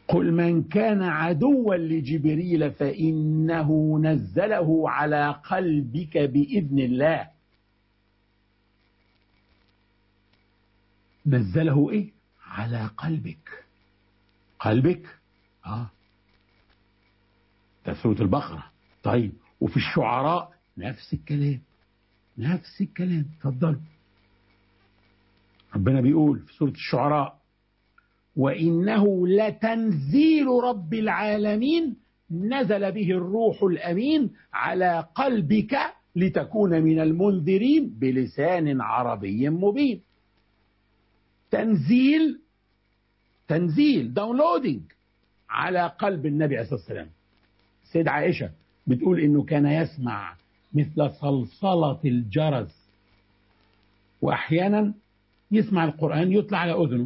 قل من كان عدوا لجبريل فإنه نزله على قلبك بإذن الله نزله إيه على قلبك قلبك آه ده سورة البقرة طيب وفي الشعراء نفس الكلام نفس الكلام اتفضلوا ربنا بيقول في سورة الشعراء وإنه لتنزيل رب العالمين نزل به الروح الأمين على قلبك لتكون من المنذرين بلسان عربي مبين تنزيل تنزيل داونلودينج على قلب النبي عليه الصلاة والسلام سيد عائشة بتقول إنه كان يسمع مثل صلصلة الجرس وأحيانا يسمع القرآن يطلع على أذنه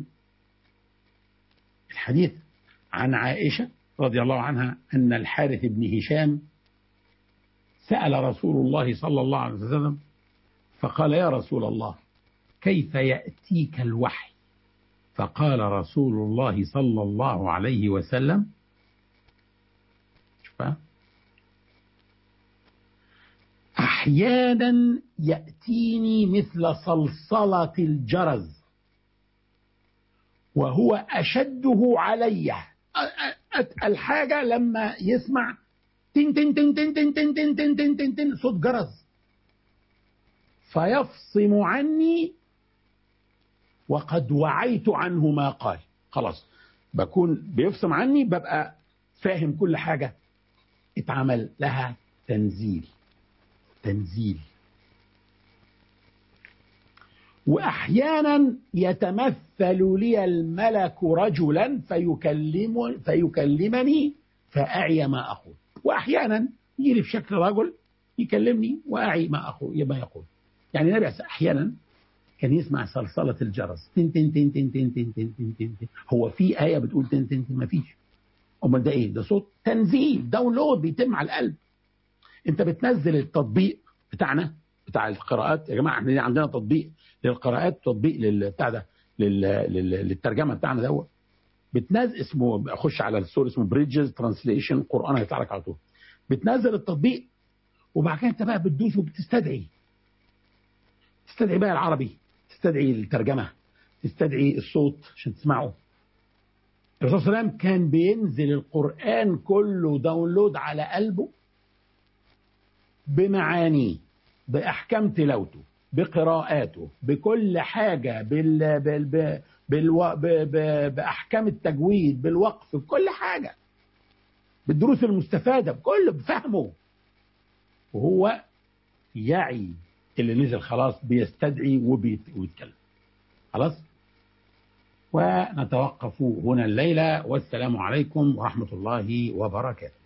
الحديث عن عائشة رضي الله عنها أن الحارث بن هشام سأل رسول الله صلى الله عليه وسلم فقال يا رسول الله كيف يأتيك الوحي فقال رسول الله صلى الله عليه وسلم شوف أحيانا يأتيني مثل صلصلة الجرز وهو أشده علي الحاجة لما يسمع تن تن تن تن تن تن تن تن تن تن تن صوت جرس فيفصم عني وقد وعيت عنه ما قال خلاص بكون بيفصم عني ببقى فاهم كل حاجة اتعمل لها تنزيل تنزيل واحيانا يتمثل لي الملك رجلا فيكلم فيكلمني فاعي ما اقول واحيانا يجي في شكل رجل يكلمني واعي ما اقول ما يقول يعني النبي احيانا كان يسمع صلصلة الجرس تن تن تن تن تن تن تن تن تن تن هو في آية بتقول تن تن تن ما فيش أمال ده إيه؟ ده صوت تنزيل داونلود بيتم على القلب أنت بتنزل التطبيق بتاعنا بتاع القراءات يا جماعة احنا عندنا تطبيق للقراءات تطبيق للبتاع ده للترجمة بتاعنا دوت بتنزل اسمه خش على السور اسمه بريدجز ترانسليشن قرآن هيطلع لك على طول بتنزل التطبيق وبعد كده انت بقى بتدوس وبتستدعي تستدعي بقى العربي تستدعي الترجمة تستدعي الصوت عشان تسمعه الرسول صلى الله عليه وسلم كان بينزل القرآن كله داونلود على قلبه بمعانيه بأحكام تلاوته بقراءاته بكل حاجة بال... بال... بال... بالو... ب... ب... بأحكام التجويد بالوقف بكل حاجة بالدروس المستفادة بكل بفهمه وهو يعي اللي نزل خلاص بيستدعي وبيتكلم خلاص ونتوقف هنا الليلة والسلام عليكم ورحمة الله وبركاته